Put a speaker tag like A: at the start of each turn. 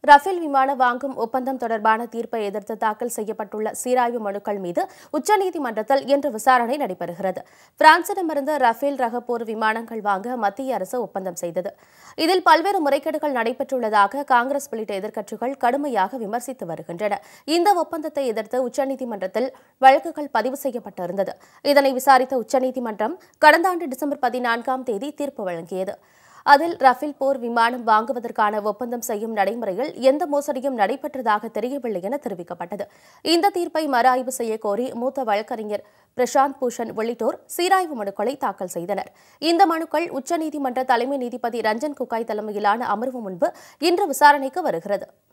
A: Rafale விமான வாங்கும் ஒப்பந்தம் தொடர்பான தீர்ப்பை எதிர்த்து தாக்கல் செய்யப்பட்டுள்ள சீராய்வு மனுக்கள் மீது உச்சநீதிமன்றத்தில் இன்று விசாரணை நடைபெறுகிறது பிரான்சிடமிருந்து ரஃபேல் ரக போர் விமானங்கள் வாங்க மத்திய அரசு ஒப்பந்தம் செய்தது இதில் பல்வேறு முறைகேடுகள் நடைபெற்றுள்ளதாக காங்கிரஸ் உள்ளிட்ட எதிர்க்கட்சிகள் கடுமையாக விமர்சித்து வருகின்றன இந்த ஒப்பந்தத்தை எதிர்த்து உச்சநீதிமன்றத்தில் வழக்குகள் பதிவு செய்யப்பட்டிருந்தது இதனை விசாரித்த உச்சநீதிமன்றம் கடந்த ஆண்டு டிசம்பர் பதினான்காம் தேதி தீர்ப்பு வழங்கியது அதில் ரஃபேல் போர் விமானம் வாங்குவதற்கான ஒப்பந்தம் செய்யும் நடைமுறையில் எந்த மோசடியும் நடைபெற்றதாக தெரியவில்லை என தெரிவிக்கப்பட்டது இந்த தீர்ப்பை மறு ஆய்வு செய்ய கோரி மூத்த வழக்கறிஞர் பிரசாந்த் பூஷன் உள்ளிட்டோர் சீராய்வு மனுக்களை தாக்கல் செய்தனர் இந்த மனுக்கள் உச்சநீதிமன்ற தலைமை நீதிபதி ரஞ்சன் குக்காய் தலைமையிலான அமர்வு முன்பு இன்று விசாரணைக்கு வருகிறது